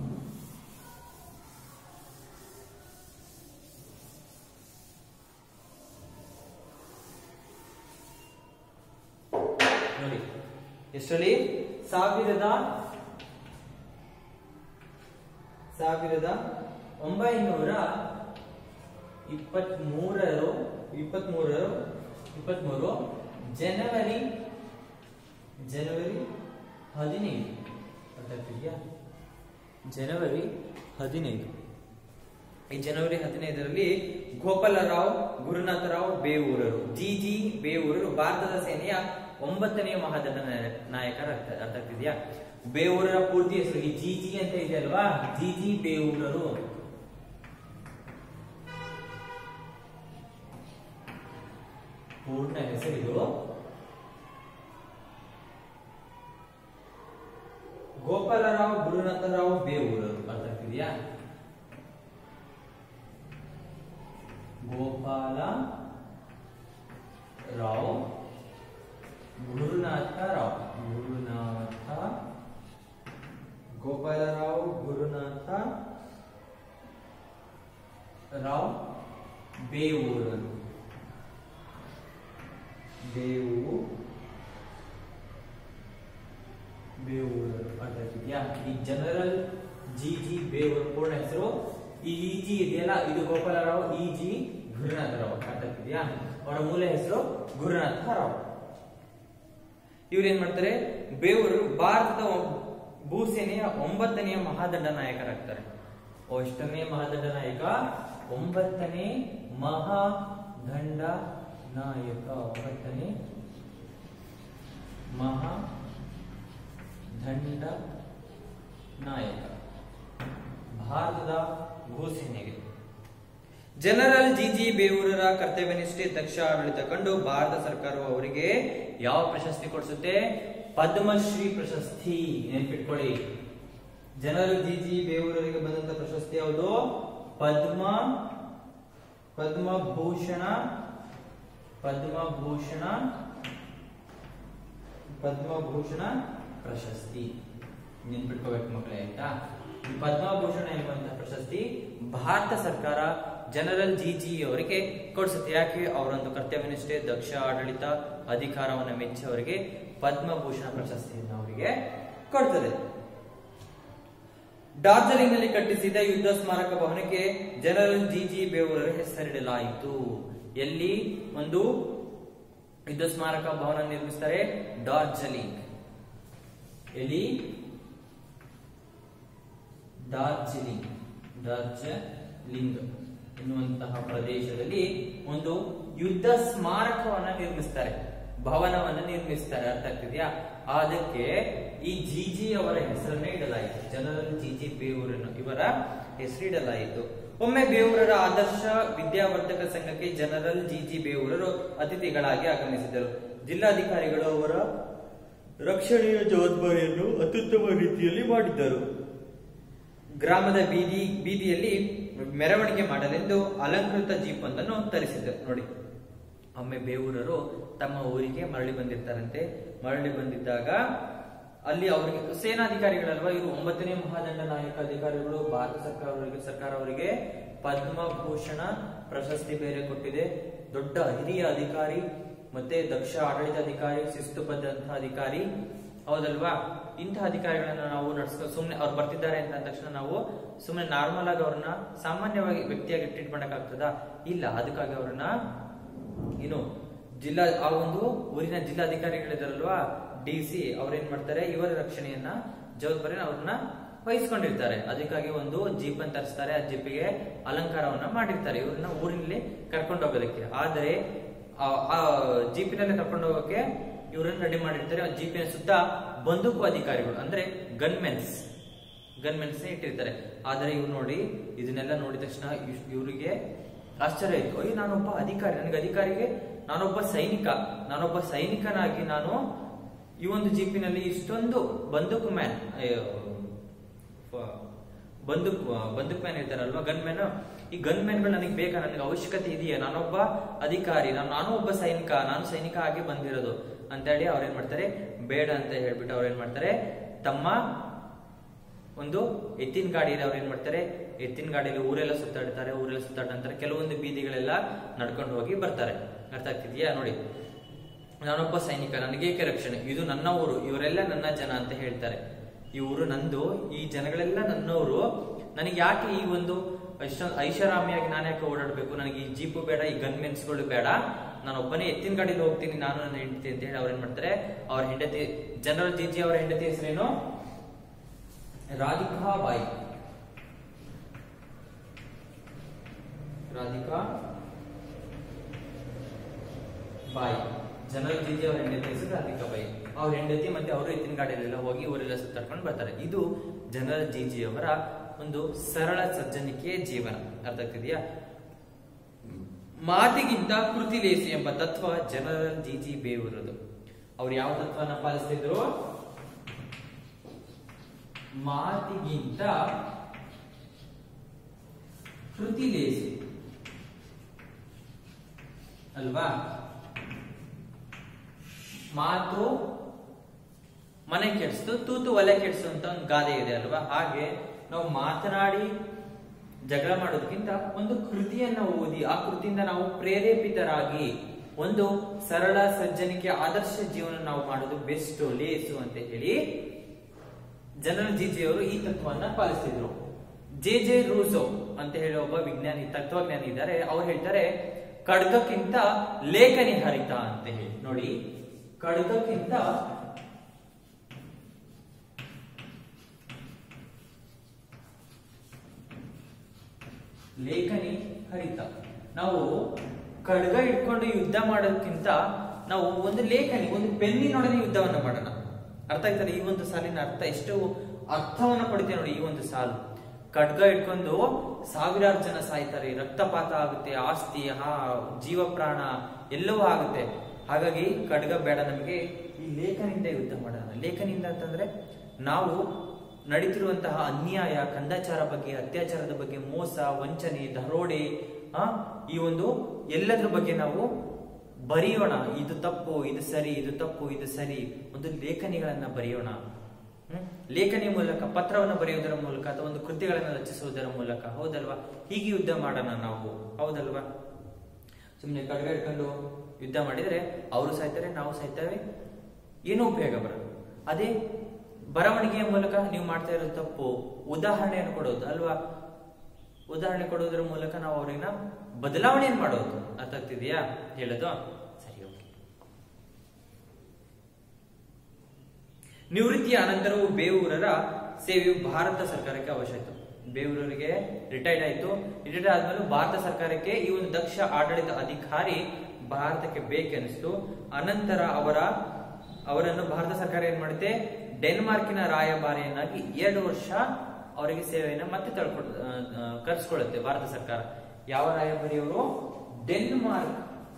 ನೋಡಿ ಎಷ್ಟರಲ್ಲಿ ಸಾವಿರದ ಸಾವಿರದ ಒಂಬೈನೂರ ಇಪ್ಪತ್ತ್ ಮೂರರು ಇಪ್ಪತ್ತ್ ಮೂರರು ಇಪ್ಪತ್ತ್ ಮೂರು ಜನವರಿ ಜನವರಿ ಹದಿನೈದು ಅರ್ಥಾಗ್ತಿದ್ಯಾ ಜನವರಿ ಹದಿನೈದು ಈ ಜನವರಿ ಹದಿನೈದರಲ್ಲಿ ಗೋಪಾಲರಾವ್ ಗುರುನಾಥರಾವ್ ಬೇವೂರರು ಜಿ ಜಿ ಬೇವೂರರು ಭಾರತದ ಸೇನೆಯ ಒಂಬತ್ತನೆಯ ಮಹಾದಂಡ ನಾಯ- ನಾಯಕರಾಗ್ತಾರೆ ಅರ್ಥ ಆಗ್ತಿದ್ಯಾ ಬೇವೂರರ ಪೂರ್ತಿ ಹೆಸರು ಈ ಜಿ ಜಿ ಅಂತ ಇದೆ ಅಲ್ವಾ ಜಿ ಜಿ ಬೇವೂರರು ಪೂರ್ಣ ಹೆಸರಿದು ಗೋಪಾಲರಾವ್ ಗುರುನಾಥರಾವ್ ಬೇವೂರರು ಅರ್ಥ ಆಗ್ತಿದ್ಯಾ ಗೋಪಾಲ ರಾವ್ ಗುರುನಾಥ ರಾವ್ ಗುರುನಾಥ ಗೋಪಾಲರಾವ್ ಗುರುನಾಥ ರಾವ್ ಬೇವೂರರು ಬೇವು ಬೇವೂರರು ಅರ್ಥ ಆಗ್ತಿದ್ಯಾ ಈ ಜನರಲ್ ಜಿ ಜಿ ಬೇವೂರು ಪೂರ್ಣ ಹೆಸರು ಈ ಇ ಜಿ ಇದೆಯಲ್ಲ ಇದು ಗೋಪಾಲರಾವ್ ಇ ಜಿ ಗುರುನಾಥರಾವ್ ಅರ್ಥ ಆಗ್ತಿದ್ಯಾ ಅವರ ಮೂಲ ಹೆಸರು ಗುರುನಾಥ ರಾವ್ ಇವ್ರು ಏನ್ ಮಾಡ್ತಾರೆ ಬೇವರು ಭಾರತದ ಒ- ಭೂಸೇನೆಯ ಒಂಬತ್ತನೆಯ ಮಹಾದಂಡ ನಾಯಕರಾಗ್ತಾರೆ ಓ ಎಷ್ಟನೇ ಮಹಾದಂಡ ನಾಯಕ ಒಂಬತ್ತನೇ ಮಹಾದಂಡ ನಾಯಕ ಒಂಬತ್ತನೇ ಮಹಾ ದಂಡ ನಾಯಕ ಭಾರತದ ಭೂಸೇನೆಗೆ ಜನರಲ್ ಜಿ ಜಿ ಬೇವೂರರ ಕರ್ತವ್ಯನಿಷ್ಠೆ ದಕ್ಷ ಆಡಳಿತ ಕಂಡು ಭಾರತ ಸರ್ಕಾರವು ಅವರಿಗೆ ಯಾವ ಪ್ರಶಸ್ತಿ ಕೊಡಿಸುತ್ತೆ ಪದ್ಮಶ್ರೀ ಪ್ರಶಸ್ತಿ ನೆನ್ಪಿಟ್ಕೊಳ್ಳಿ ಜನರಲ್ ಜಿ ಜಿ ಬೇವೂರರಿಗೆ ಬಂದಂತ ಪ್ರಶಸ್ತಿ ಯಾವುದು ಪದ್ಮ ಪದ್ಮಭೂಷಣ ಪದ್ಮಭೂಷಣ ಪದ್ಮಭೂಷಣ ಪ್ರಶಸ್ತಿ ನೆನ್ಪಿಟ್ಕೋಬೇಕು ಮಕ್ಕಳೇ ಆಯ್ತಾ ಈ ಪದ್ಮಭೂಷಣ ಎಂಬಂತಹ ಪ್ರಶಸ್ತಿ ಭಾರತ ಸರ್ಕಾರ ಜನರಲ್ ಜಿ ಜಿ ಅವರಿಗೆ ಕೊಡಿಸುತ್ತೆ ಯಾಕೆ ಅವರೊಂದು ಕರ್ತವ್ಯನಿಷ್ಠೆ ದಕ್ಷ ಆಡಳಿತ ಅಧಿಕಾರವನ್ನು ಮೆಚ್ಚಿ ಅವರಿಗೆ ಪದ್ಮಭೂಷಣ ಪ್ರಶಸ್ತಿಯನ್ನು ಅವರಿಗೆ ಕೊಡ್ತದೆ ಡಾರ್ಜಿಲಿಂಗ್ ನಲ್ಲಿ ಕಟ್ಟಿಸಿದ ಯುದ್ಧ ಸ್ಮಾರಕ ಭವನಕ್ಕೆ ಜನರಲ್ ಜಿ ಜಿ ಬೇವೂರರ ಹೆಸರಿಡಲಾಯಿತು ಎಲ್ಲಿ ಒಂದು ಯುದ್ಧ ಸ್ಮಾರಕ ಭವನ ನಿರ್ಮಿಸ್ತಾರೆ ಡಾರ್ಜಿಲಿಂಗ್ ಎಲ್ಲಿ ಡಾರ್ಜಿಲಿಂಗ್ ಡಾರ್ಜಿಲಿಂಗ್ ಎನ್ನುವಂತಹ ಪ್ರದೇಶದಲ್ಲಿ ಒಂದು ಯುದ್ಧ ಸ್ಮಾರಕವನ್ನ ನಿರ್ಮಿಸ್ತಾರೆ ಭವನವನ್ನ ನಿರ್ಮಿಸ್ತಾರೆ ಅರ್ಥ ಆಗ್ತಿದ್ಯಾ ಅದಕ್ಕೆ ಈ ಜಿ ಜಿ ಅವರ ಹೆಸರನ್ನೇ ಇಡಲಾಯಿತು ಜನರಲ್ ಜಿ ಜಿ ಬೇವೂರನ್ನು ಇವರ ಹೆಸರಿಡಲಾಯಿತು ಒಮ್ಮೆ ಬೇವೂರರ ಆದರ್ಶ ವಿದ್ಯಾವರ್ಧಕ ಸಂಘಕ್ಕೆ ಜನರಲ್ ಜಿ ಜಿ ಬೇವೂರರು ಅತಿಥಿಗಳಾಗಿ ಆಗಮಿಸಿದರು ಜಿಲ್ಲಾಧಿಕಾರಿಗಳು ಅವರ ರಕ್ಷಣೆಯ ಜವಾಬ್ದಾರಿಯನ್ನು ಅತ್ಯುತ್ತಮ ರೀತಿಯಲ್ಲಿ ಮಾಡಿದ್ದರು ಗ್ರಾಮದ ಬೀದಿ ಬೀದಿಯಲ್ಲಿ ಮೆರವಣಿಗೆ ಮಾಡಲೆಂದು ಅಲಂಕೃತ ಜೀಪ್ ಒಂದನ್ನು ತರಿಸಿದ್ದರು ನೋಡಿ ಒಮ್ಮೆ ಬೇವೂರರು ತಮ್ಮ ಊರಿಗೆ ಮರಳಿ ಬಂದಿರ್ತಾರಂತೆ ಮರಳಿ ಬಂದಿದ್ದಾಗ ಅಲ್ಲಿ ಅವರಿಗೆ ಸೇನಾಧಿಕಾರಿಗಳಲ್ವಾ ಇವರು ಒಂಬತ್ತನೇ ಮಹಾದಂಡ ನಾಯಕ ಅಧಿಕಾರಿಗಳು ಭಾರತ ಸರ್ಕಾರ ಅವರಿಗೆ ಸರ್ಕಾರ ಅವರಿಗೆ ಪದ್ಮಭೂಷಣ ಪ್ರಶಸ್ತಿ ಬೇರೆ ಕೊಟ್ಟಿದೆ ದೊಡ್ಡ ಹಿರಿಯ ಅಧಿಕಾರಿ ಮತ್ತೆ ದಕ್ಷ ಆಡಳಿತಾಧಿಕಾರಿ ಶಿಸ್ತುಬದ್ಧಂತಹ ಅಧಿಕಾರಿ ಹೌದಲ್ವಾ ಇಂತಹ ಅಧಿಕಾರಿಗಳನ್ನ ನಾವು ನಡ್ಸ್ಕೊ ಸುಮ್ನೆ ಅವ್ರು ಬರ್ತಿದ್ದಾರೆ ಅಂತ ಅಂದ ತಕ್ಷಣ ನಾವು ಸುಮ್ನೆ ನಾರ್ಮಲ್ ಆಗಿ ಅವ್ರನ್ನ ಸಾಮಾನ್ಯವಾಗಿ ವ್ಯಕ್ತಿಯಾಗಿ ಟ್ರೀಟ್ ಮಾಡಕ್ಕಾಗ್ತದಾ ಇಲ್ಲ ಅದಕ್ಕಾಗಿ ಅವ್ರನ್ನ ಏನು ಜಿಲ್ಲಾ ಆ ಒಂದು ಊರಿನ ಜಿಲ್ಲಾಧಿಕಾರಿಗಳಿದಾರಲ್ವಾ ಡಿ ಸಿ ಅವ್ರೇನ್ ಮಾಡ್ತಾರೆ ಇವರ ರಕ್ಷಣೆಯನ್ನ ಜವಾಬ್ದಾರಿನ ಅವ್ರನ್ನ ವಹಿಸ್ಕೊಂಡಿರ್ತಾರೆ ಅದಕ್ಕಾಗಿ ಒಂದು ಜೀಪ್ ಅಂತ ತರಿಸ್ತಾರೆ ಆ ಜೀಪಿಗೆ ಅಲಂಕಾರವನ್ನ ಮಾಡಿರ್ತಾರೆ ಇವ್ರನ್ನ ಊರಿನಲ್ಲಿ ಕರ್ಕೊಂಡು ಹೋಗೋದಕ್ಕೆ ಆದರೆ ಆ- ಆ ಜೀಪಿನಲ್ಲಿ ಕರ್ಕೊಂಡು ಹೋಗೋಕೆ ಇವರನ್ನ ರೆಡಿ ಮಾಡಿರ್ತಾರೆ ಆ ಜೀಪಿನ ಸುತ್ತ ಬಂದೂಕು ಅಧಿಕಾರಿಗಳು ಅಂದ್ರೆ ಗನ್ಮೆನ್ಸ್ ಗನ್ಮೆನ್ಸ್ ಇಟ್ಟಿರ್ತಾರೆ ಆದರೆ ಇವ್ರು ನೋಡಿ ಇದನ್ನೆಲ್ಲ ನೋಡಿದ ತಕ್ಷಣ ಇವ್- ಇವ್ರಿಗೆ ಆಶ್ಚರ್ಯ ಆಯ್ತು ಅಯ್ಯೋ ನಾನೊಬ್ಬ ಅಧಿಕಾರಿ ನನಗೆ ಅಧಿಕಾರಿಗೆ ನಾನೊಬ್ಬ ಸೈನಿಕ ನಾನೊಬ್ಬ ಸೈನಿಕನಾಗಿ ನಾನು ಈ ಒಂದು ಜೀಪಿನಲ್ಲಿ ಇಷ್ಟೊಂದು ಬಂದೂಕು ಮ್ಯಾನ್ ಬಂದೂಕ್ ಬಂದೂಕ್ ಮ್ಯಾನ್ ಇರ್ತಾರಲ್ವಾ ಗನ್ ಮ್ಯಾನ್ ಈ ಗನ್ ಮ್ಯಾನ್ಗಳು ನನಗೆ ಬೇಕಾ ನನಗೆ ಅವಶ್ಯಕತೆ ಇದೆಯಾ ನಾನೊಬ್ಬ ಅಧಿಕಾರಿ ನಾನು ನಾನು ಒಬ್ಬ ಸೈನಿಕ ನಾನು ಸೈನಿಕ ಆಗಿ ಬಂದಿರೋದು ಅಂತ ಹೇಳಿ ಅವ್ರೇನ್ ಮಾಡ್ತಾರೆ ಬೇಡ ಅಂತ ಹೇಳ್ಬಿಟ್ಟು ಅವ್ರೇನ್ ಮಾಡ್ತಾರೆ ತಮ್ಮ ಒಂದು ಎತ್ತಿನ ಗಾಡಿಯಲ್ಲಿ ಅವ್ರು ಏನ್ ಮಾಡ್ತಾರೆ ಎತ್ತಿನ ಗಾಡಿಯಲ್ಲಿ ಊರೆಲ್ಲ ಸುತ್ತಾಡ್ತಾರೆ ಊರೆಲ್ಲ ಸುತ್ತಾಡ ನಂತರ ಕೆಲವೊಂದು ಬೀದಿಗಳೆಲ್ಲ ನಡ್ಕೊಂಡು ಹೋಗಿ ಬರ್ತಾರೆ ಅರ್ಥ ಆಗ್ತಿದ್ಯಾ ನೋಡಿ ನಾನೊಬ್ಬ ಸೈನಿಕ ನನಗೇಕೆ ರಕ್ಷಣೆ ಇದು ನನ್ನ ಊರು ಇವರೆಲ್ಲ ನನ್ನ ಜನ ಅಂತ ಹೇಳ್ತಾರೆ ಈ ಊರು ನಂದು ಈ ಜನಗಳೆಲ್ಲ ನನ್ನವರು ನನಗೆ ಯಾಕೆ ಈ ಒಂದು ಇಷ್ಟೊಂದು ಐಷಾರಾಮಿಯಾಗಿ ನಾನು ಯಾಕೆ ಓಡಾಡ್ಬೇಕು ನನಗೆ ಈ ಜೀಪು ಬೇಡ ಈ ಗನ್ ಮೆನ್ಸ್ಗಳು ಬೇಡ ನಾನು ಒಬ್ಬನೇ ಎತ್ತಿನ ಗಾಡಿಲಿ ಹೋಗ್ತೀನಿ ನಾನು ನನ್ನ ಹೆಂಡತಿ ಅಂತ ಹೇಳಿ ಅವ್ರೇನ್ ಮಾಡ್ತಾರೆ ಅವ್ರ ಹೆಂಡತಿ ಜನರಲ್ ಜಿ ಜಿ ಅವರ ಹೆಂಡತಿ ಹೆಸರೇನು ರಾಧಿಕಾ ಬಾಯಿ ರಾಧಿಕಾ ಬಾಯಿ ಜನರಲ್ ಜಿಜಿ ಅವ್ರ ಹೆಂಡತಿ ಹೆಸರು ರಾಧಿಕಾ ಬಾಯಿ ಅವ್ರ ಹೆಂಡತಿ ಮತ್ತೆ ಅವರು ಎತ್ತಿನ ಗಾಡಿಯಲ್ಲೆಲ್ಲ ಹೋಗಿ ಊರೆಲ್ಲ ಸುತ್ತಾಡ್ಕೊಂಡು ಬರ್ತಾರೆ ಇದು ಜನರಲ್ ಜಿಜಿ ಅವರ ಒಂದು ಸರಳ ಸಜ್ಜನಿಕೆಯ ಜೀವನ ಅರ್ಥ ಆಗ್ತಿದೆಯಾ ಮಾತಿಗಿಂತ ಕೃತಿ ಲೇಸಿ ಎಂಬ ತತ್ವ ಜನರಲ್ ಜಿಜಿ ಬೇವರದು ಅವ್ರು ಯಾವ ತತ್ವನ ಪಾಲಿಸ್ತಿದ್ರು ಮಾತಿಗಿಂತ ಕೃತಿ ಲೇಸಿ ಅಲ್ವಾ ಮಾತು ಮನೆ ಕೆಡಿಸ್ತು ತೂತು ಒಲೆ ಕೆಡಿಸ್ತು ಅಂತ ಒಂದು ಗಾದೆ ಇದೆ ಅಲ್ವಾ ಹಾಗೆ ನಾವು ಮಾತನಾಡಿ ಜಗಳ ಮಾಡೋದಕ್ಕಿಂತ ಒಂದು ಕೃತಿಯನ್ನ ಓದಿ ಆ ಕೃತಿಯಿಂದ ನಾವು ಪ್ರೇರೇಪಿತರಾಗಿ ಒಂದು ಸರಳ ಸಜ್ಜನಿಕೆ ಆದರ್ಶ ಜೀವನ ನಾವು ಮಾಡೋದು ಬೆಸ್ಟ್ ಲೇಸು ಅಂತ ಹೇಳಿ ಜನರಲ್ ಜಿಜಿ ಅವರು ಈ ತತ್ವವನ್ನ ಪಾಲಿಸ್ತಿದ್ರು ಜೆ ಜೆ ರೂಸೋ ಅಂತ ಹೇಳಿ ಒಬ್ಬ ವಿಜ್ಞಾನಿ ತತ್ವಜ್ಞಾನಿ ಇದ್ದಾರೆ ಅವ್ರು ಹೇಳ್ತಾರೆ ಖಡ್ಗಕ್ಕಿಂತ ಲೇಖನಿ ಹರಿತ ಅಂತ ಹೇಳಿ ನೋಡಿ ಖಡ್ಗಕ್ಕಿಂತ ಲೇಖನಿ ಹರಿತ ನಾವು ಖಡ್ಗ ಇಟ್ಕೊಂಡು ಯುದ್ಧ ಮಾಡೋದಕ್ಕಿಂತ ನಾವು ಒಂದು ಲೇಖನಿ ಒಂದು ಪೆನ್ನಿನೊಡನೆ ಯುದ್ಧವನ್ನ ಮಾಡೋಣ ಅರ್ಥ ಆಯ್ತಲ್ಲ ಈ ಒಂದು ಸಾಲಿನ ಅರ್ಥ ಎಷ್ಟು ಅರ್ಥವನ್ನ ಪಡಿತೆ ನೋಡಿ ಈ ಒಂದು ಸಾಲು ಖಡ್ಗ ಇಟ್ಕೊಂಡು ಸಾವಿರಾರು ಜನ ಸಾಯ್ತಾರೆ ರಕ್ತಪಾತ ಆಗುತ್ತೆ ಆಸ್ತಿ ಹಾ ಜೀವ ಪ್ರಾಣ ಎಲ್ಲವೂ ಆಗುತ್ತೆ ಹಾಗಾಗಿ ಖಡ್ಗ ಬೇಡ ನಮಗೆ ಈ ಲೇಖನಿಂದ ಯುದ್ಧ ಮಾಡೋಣ ಲೇಖನಿಂದ ಅಂತಂದ್ರೆ ನಾವು ನಡೀತಿರುವಂತಹ ಅನ್ಯಾಯ ಕಂದಾಚಾರ ಬಗ್ಗೆ ಅತ್ಯಾಚಾರದ ಬಗ್ಗೆ ಮೋಸ ವಂಚನೆ ದರೋಡೆ ಆ ಈ ಒಂದು ಎಲ್ಲದ್ರ ಬಗ್ಗೆ ನಾವು ಬರೆಯೋಣ ಇದು ತಪ್ಪು ಇದು ಸರಿ ಇದು ತಪ್ಪು ಇದು ಸರಿ ಒಂದು ಲೇಖನಿಗಳನ್ನ ಬರೆಯೋಣ ಹ್ಮ್? ಲೇಖನಿ ಮೂಲಕ ಪತ್ರವನ್ನು ಬರೆಯುವುದರ ಮೂಲಕ ಅಥವಾ ಒಂದು ಕೃತಿಗಳನ್ನು ರಚಿಸುವುದರ ಮೂಲಕ ಹೌದಲ್ವಾ ಹೀಗೆ ಯುದ್ಧ ಮಾಡೋಣ ನಾವು ಹೌದಲ್ವಾ ಸುಮ್ಮನೆ ಖಡ್ಗ ಇಟ್ಕೊಂಡು ಯುದ್ಧ ಮಾಡಿದ್ರೆ ಅವರು ಸಾಯ್ತಾರೆ ನಾವು ಸಾಯ್ತೇವೆ ಏನೂ ಉಪಯೋಗ ಬರಲ್ಲ ಅದೇ ಬರವಣಿಗೆಯ ಮೂಲಕ ನೀವು ಮಾಡ್ತಾ ಇರೋದು ತಪ್ಪು ಉದಾಹರಣೆಯನ್ನು ಕೊಡೋದು ಅಲ್ವಾ ಉದಾಹರಣೆ ಕೊಡೋದ್ರ ಮೂಲಕ ನಾವು ಅವ್ರನ್ನ ಬದಲಾವಣೆಯನ್ನು ಮಾಡೋದು ಅರ್ಥ ಆಗ್ತಿದೆಯಾ ಹೇಳೋದು ಸರಿ ಓಕೆ ನಿವೃತ್ತಿಯ ಅನಂತರವೂ ಬೇವೂರರ ಸೇವೆಯು ಭಾರತ ಸರ್ಕಾರಕ್ಕೆ ಅವಶ್ಯ ಆಯಿತು ಬೇವೂರವರಿಗೆ ರಿಟೈರ್ಡ್ ಆಯಿತು ರಿಟೈರ್ಡ್ ಆದ್ಮೇಲೆ ಭಾರತ ಸರ್ಕಾರಕ್ಕೆ ಈ ಒಂದು ದಕ್ಷ ಆಡಳಿತ ಅಧಿಕಾರಿ ಭಾರತಕ್ಕೆ ಬೇಕೆನಿಸ್ತು ಅನಂತರ ಅವರ ಅವರನ್ನು ಭಾರತ ಸರ್ಕಾರ ಏನ್ ಮಾಡುತ್ತೆ ಡೆನ್ಮಾರ್ಕಿನ ರಾಯಭಾರಿಯನ್ನಾಗಿ ಎರಡು ವರ್ಷ ಅವರಿಗೆ ಸೇವೆಯನ್ನ ಮತ್ತೆ ತಳ್ಕೊ ಕರ್ಸ್ಕೊಳ್ಳುತ್ತೆ ಭಾರತ ಸರ್ಕಾರ ಯಾವ ರಾಯಭಾರಿಯವರು ಡೆನ್ಮಾರ್ಕ್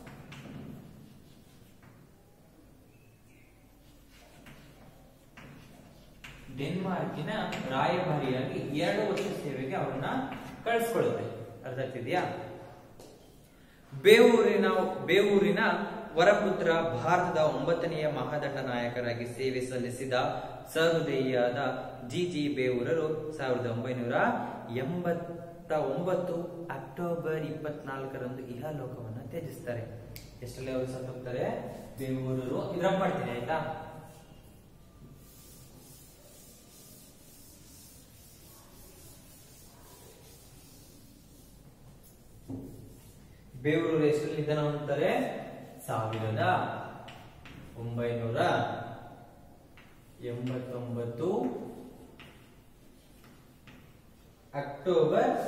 ಡೆನ್ಮಾರ್ಕಿನ ರಾಯಭಾರಿಯಾಗಿ ಎರಡು ವರ್ಷ ಸೇವೆಗೆ ಅವರನ್ನ ಕಳಿಸ್ಕೊಳ್ಳುತ್ತೆ ಅರ್ಥ ಆಗ್ತಿದ್ಯಾ ಬೇವೂರಿನ ಬೇವೂರಿನ ವರಪುತ್ರ ಭಾರತದ ಒಂಬತ್ತನೆಯ ಮಹಾದಂಡ ನಾಯಕರಾಗಿ ಸೇವೆ ಸಲ್ಲಿಸಿದ ಸಹೃದಯಿಯಾದ ಜಿ ಜಿ ಬೇವೂರರು ಸಾವಿರದ ಒಂಬೈನೂರ ಎಂಬತ್ತ ಒಂಬತ್ತು ಅಕ್ಟೋಬರ್ ಇಪ್ಪತ್ನಾಲ್ಕರಂದು ಇಹಲೋಕವನ್ನ ತ್ಯಜಿಸ್ತಾರೆ ಎಷ್ಟರಲ್ಲಿ ಅವರು ಸತ್ತೋಗ್ತಾರೆ ಬೇವೂರರು ಇದ್ರಾಗ ಮಾಡ್ತೀನಿ ಆಯ್ತಾ ಬೇವೂರು ಎಷ್ಟರಲ್ಲಿ ನಿಧನ ಹೊಂದ್ತಾರೆ ಸಾವಿರದ ಒಂಬೈನೂರ ಎಂಬತ್ತೊಂಬತ್ತು ಅಕ್ಟೋಬರ್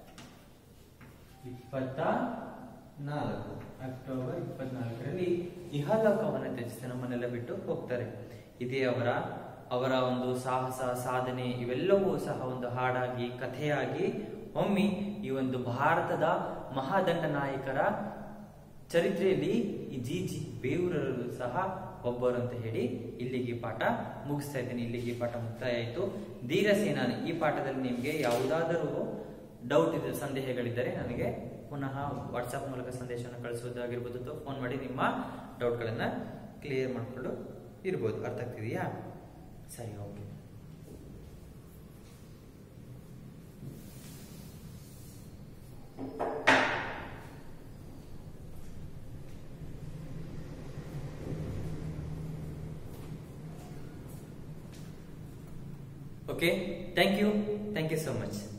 ಇಪ್ಪತ್ತ ನಾಲ್ಕು ಅಕ್ಟೋಬರ್ ಇಪ್ಪತ್ನಾಲ್ಕರಲ್ಲಿ ಇಹಲೋಕವನ್ನು ತ್ಯಜಿಸಿ ನಮ್ಮನ್ನೆಲ್ಲ ಬಿಟ್ಟು ಹೋಗ್ತಾರೆ ಇದೇ ಅವರ ಅವರ ಒಂದು ಸಾಹಸ ಸಾಧನೆ ಇವೆಲ್ಲವೂ ಸಹ ಒಂದು ಹಾಡಾಗಿ ಕಥೆಯಾಗಿ ಒಮ್ಮೆ ಈ ಒಂದು ಭಾರತದ ಮಹಾದಂಡ ನಾಯಕರ ಚರಿತ್ರೆಯಲ್ಲಿ ಈ ಜಿ ಜಿ ಬೇವೂರರು ಸಹ ಒಬ್ಬರು ಅಂತ ಹೇಳಿ ಇಲ್ಲಿಗೆ ಈ ಪಾಠ ಮುಗಿಸ್ತಾ ಇದ್ದೀನಿ ಇಲ್ಲಿಗೆ ಈ ಪಾಠ ಮುಕ್ತಾಯ ಆಯಿತು ಧೀರ ಸೇನಾನಿ ಈ ಪಾಠದಲ್ಲಿ ನಿಮಗೆ ಯಾವುದಾದರೂ ಡೌಟ್ ಇದೆ ಸಂದೇಹಗಳಿದ್ದರೆ ನನಗೆ ಪುನಃ ವಾಟ್ಸ್ಆಪ್ ಮೂಲಕ ಸಂದೇಶವನ್ನು ಕಳಿಸೋದಾಗಿರ್ಬೋದು ಅಥವಾ ಫೋನ್ ಮಾಡಿ ನಿಮ್ಮ ಡೌಟ್ಗಳನ್ನ ಕ್ಲಿಯರ್ ಮಾಡಿಕೊಂಡು ಇರ್ಬೋದು ಅರ್ಥ ಆಗ್ತಿದೆಯಾ ಸರಿ okay Okay, thank you. Thank you so much.